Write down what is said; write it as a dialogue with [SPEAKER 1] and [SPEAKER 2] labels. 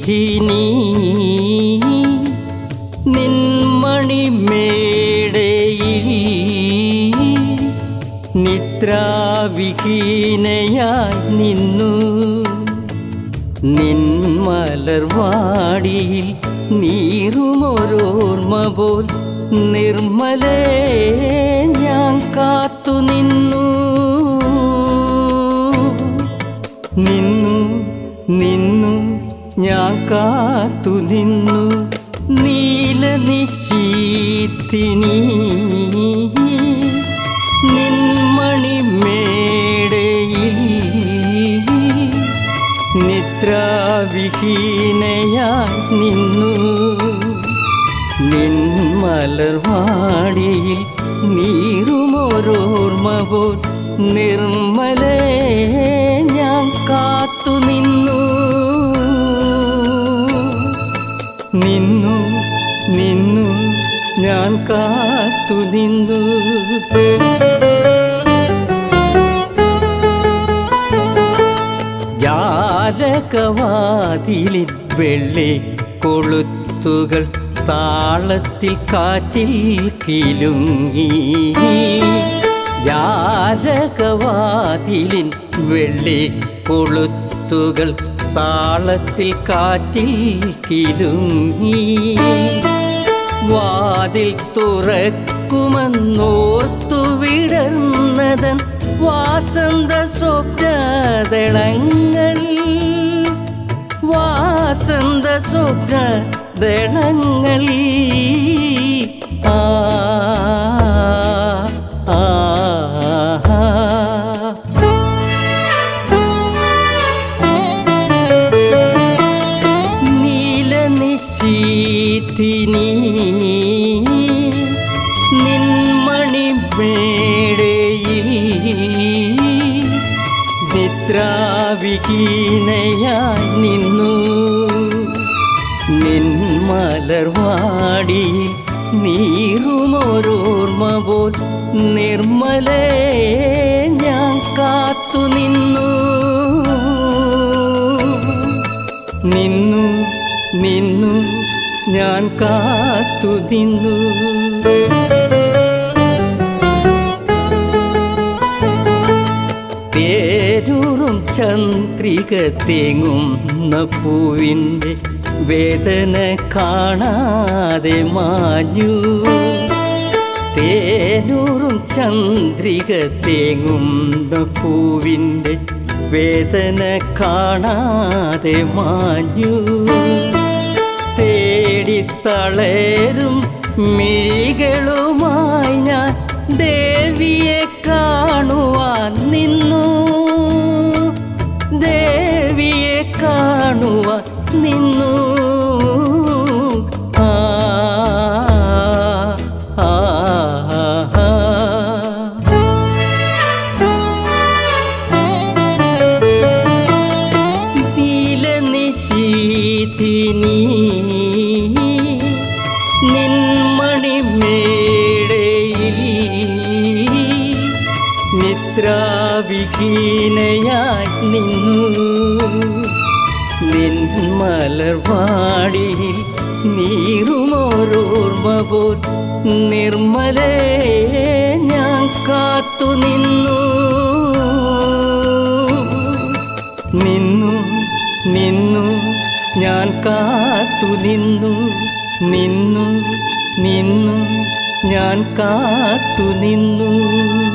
[SPEAKER 1] വിധിനി നിന്മണിമേടയിൽ നിദ്രാവിഹീനയായി നിന്നു നിന്മലർവാടിയിൽ നീറുമൊരോർമ്മ പോൽ നിർമ്മലേ ഞാൻ കാത്തു നിന്നു നിന്നു നിന്നു ഞാൻ കാത്തു നിന്നു നീല നിശീത്തിനി നിന്മണിമേടയിൽ നിദ്രാവിഹീനയായി നിന്നു നിന്മലർവാടിയിൽ നീറുമൊരോർമ്മ പോൽ നിർമ്മലേ ഞാൻ കാത്തു നിന്നു നിന്നു നിന്നു ഞാൻ കാത്തു നിന്നു ജാലകവാതിലിൻ വെള്ളി കൊളുത്തുകൾ താളത്തിൽ കാറ്റിൽ കിലുങ്ങി ജാലകവാതിലിൻ വെള്ളി കൊളുത്തുകൾ താളത്തിൽ കാറ്റിൽ കിലുങ്ങി വാതിൽ തുറക്കുമെന്നോർത്തു വിടർന്നതൻ വാസന്ത സ്വപ്നദളങ്ങൾ വാസന്ത സ്വപ്നദളങ്ങൾ ആ ആ, ആ നീല നിശീതിനി നിന്മണിമേടയിൽ നിദ്രാവിഹീനയായി നിന്നു നിന്മലർവാടിയിൽ നീറുമൊരോർമ്മ പോൽ നിർമ്മലേ ഞാൻ കാത്തു നിന്നു നിന്നു നിന്നു ഞാൻ കാത്തു നിന്നു തേരൂറും ചന്ദ്രിക തേങ്ങുന്ന പൂവിൻ്റെ വേദന കാണാതെ മാഞ്ഞു തേനൂറും ചന്ദ്രിക തേങ്ങുന്ന പൂവിൻ്റെ വേദന കാണാതെ മാഞ്ഞു തേടിത്തളരും മിഴികളുമായി ഞാൻ ദേവിയെ കാണുവാൻ നിന്നു ദേവിയെ കാണുവാൻ നിന്നു ആ ആ, ആ, ആ. നീല നിശീതിനി നിന്മണിമേടയിൽ നിദ്രാവിഹീനയായി നിന്നു നിന്മലർവാടിയിൽ നീറുമോരോർമ്മ പോൽ നിർമ്മലേ ഞാൻ കാത്തു നിന്നു നിന്നു നിന്നു ഞാൻ കാത്തു നിന്നു നിന്നു നിന്നു ഞാൻ കാത്തു നിന്നു